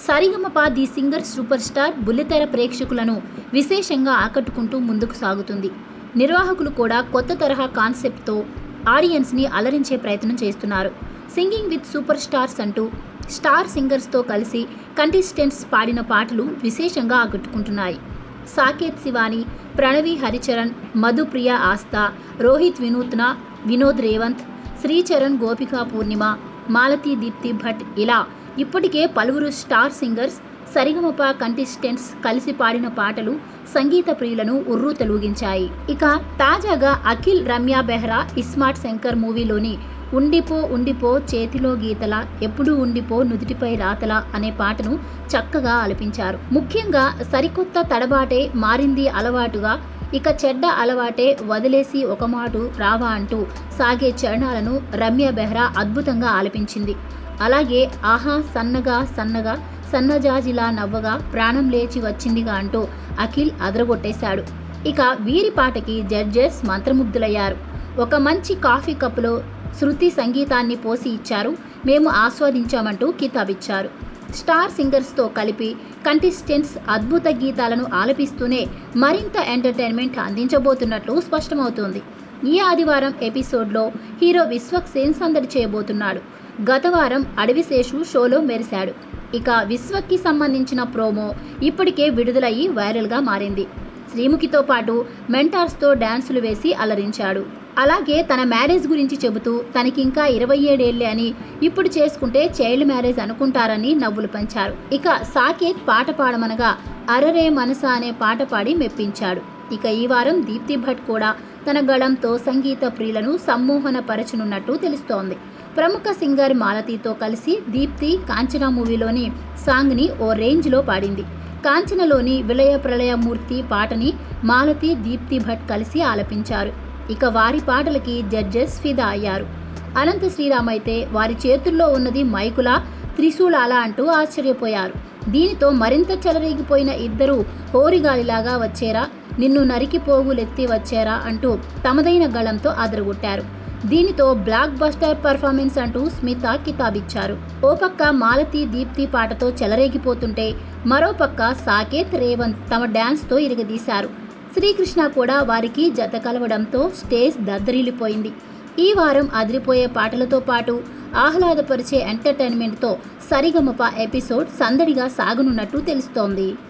Sa Re Ga Ma Pa the singer super star బుల్లితెర ప్రేక్షకులను విశేషంగా ఆకట్టుకుంటూ ముందుకు సాగుతుంది నిర్వాహకులు కూడా కొత్త తరహా కాన్సెప్ట్తో ఆడియన్స్ని అలరించే ప్రయత్నం చేస్తున్నారు సింగింగ్ విత్ సూపర్ స్టార్స్ అంటూ స్టార్ సింగర్స్తో కలిసి కంటెస్టెంట్స్ పాడిన పాటలు విశేషంగా ఆకట్టుకుంటున్నాయి సాకేత్ శివాని ప్రణవి హరిచరణ్ మధుప్రియ ఆస్థా రోహిత్ వినూత్న వినోద్ రేవంత్ శ్రీచరణ్ గోపికా పూర్ణిమ మాలతి దీప్తి భట్ ఇలా ఇప్పటికే పలువురు స్టార్ సింగర్స్ సరిగమప కంటెస్టెంట్స్ కలిసి పాడిన పాటలు సంగీత ప్రియులను ఉర్రూ తొలగించాయి ఇక తాజాగా అఖిల్ రమ్య బెహ్రా ఇస్మార్ట్ శంకర్ మూవీలోని ఉండిపో ఉండిపో చేతిలో గీతల ఎప్పుడు ఉండిపో నుదుటిపై రాతల అనే పాటను చక్కగా ఆలపించారు ముఖ్యంగా సరికొత్త తడబాటే మారింది అలవాటుగా ఇక చెడ్డ అలవాటే వదిలేసి ఒక మాటు రావా అంటూ సాగే చరణాలను రమ్య బెహ్రా అద్భుతంగా ఆలపించింది అలాగే ఆహా సన్నగా సన్నగా సన్నజాజిలా నవ్వగా ప్రాణం లేచి వచ్చిందిగా అంటూ అఖిల్ అదరగొట్టేశాడు ఇక వీరి పాటకి జడ్జెస్ మంత్రముగ్ధులయ్యారు ఒక మంచి కాఫీ కప్పులో శృతి సంగీతాన్ని పోసి ఇచ్చారు మేము ఆస్వాదించామంటూ కితాబిచ్చారు స్టార్ సింగర్స్తో కలిపి కంటెస్టెంట్స్ అద్భుత గీతాలను ఆలపిస్తూనే మరింత ఎంటర్టైన్మెంట్ అందించబోతున్నట్లు స్పష్టమవుతోంది ఈ ఆదివారం ఎపిసోడ్లో హీరో విశ్వక్ సేన్ సందడి చేయబోతున్నాడు గత వారం అడవిశేషు షోలో మెరిశాడు ఇక విశ్వక్కి సంబంధించిన ప్రోమో ఇప్పటికే విడుదలయ్యి వైరల్గా మారింది శ్రీముఖితో పాటు మెంటార్స్తో డ్యాన్సులు వేసి అలరించాడు అలాగే తన మ్యారేజ్ గురించి చెబుతూ తనకింకా ఇరవై ఏడేళ్లే అని ఇప్పుడు చేసుకుంటే చైల్డ్ మ్యారేజ్ అనుకుంటారని నవ్వులు పంచారు ఇక సాకేత్ పాట పాడమనగా అరరే మనస అనే పాట పాడి మెప్పించాడు ఇక ఈ వారం దీప్తి భట్ కూడా తన గళంతో సంగీత ప్రియులను సమ్మోహన పరచనున్నట్టు తెలుస్తోంది ప్రముఖ సింగర్ మాలతీతో కలిసి దీప్తి కాంచన మూవీలోని సాంగ్ని ఓ రేంజ్లో పాడింది కాంచనలోని విలయ ప్రళయమూర్తి పాటని మాలతి దీప్తి భట్ కలిసి ఆలపించారు ఇక వారి పాటలకి జడ్జెస్ ఫిదా అయ్యారు అనంత శ్రీరామ్ అయితే వారి చేతుల్లో ఉన్నది మైకులా త్రిశూలాలా అంటూ ఆశ్చర్యపోయారు దీనితో మరింత చెలరేగిపోయిన ఇద్దరు హోరిగాలిలాగా వచ్చేరా నిన్ను నరికి పోగులెత్తి వచ్చేరా అంటూ తమదైన గళంతో అదరగొట్టారు దీనితో బ్లాక్ బస్టర్ పర్ఫార్మెన్స్ అంటూ స్మిత కితాబిచ్చారు ఓ పక్క మాలతి దీప్తి పాటతో చెలరేగిపోతుంటే మరో పక్క సాకేత్ రేవంత్ తమ డ్యాన్స్తో ఇరగదీశారు శ్రీకృష్ణ కూడా వారికి జత కలవడంతో స్టేజ్ దద్దరిల్లిపోయింది ఈ వారం అదిరిపోయే పాటలతో పాటు ఆహ్లాదపరిచే ఎంటర్టైన్మెంట్తో సరిగమప ఎపిసోడ్ సందడిగా సాగనున్నట్టు తెలుస్తోంది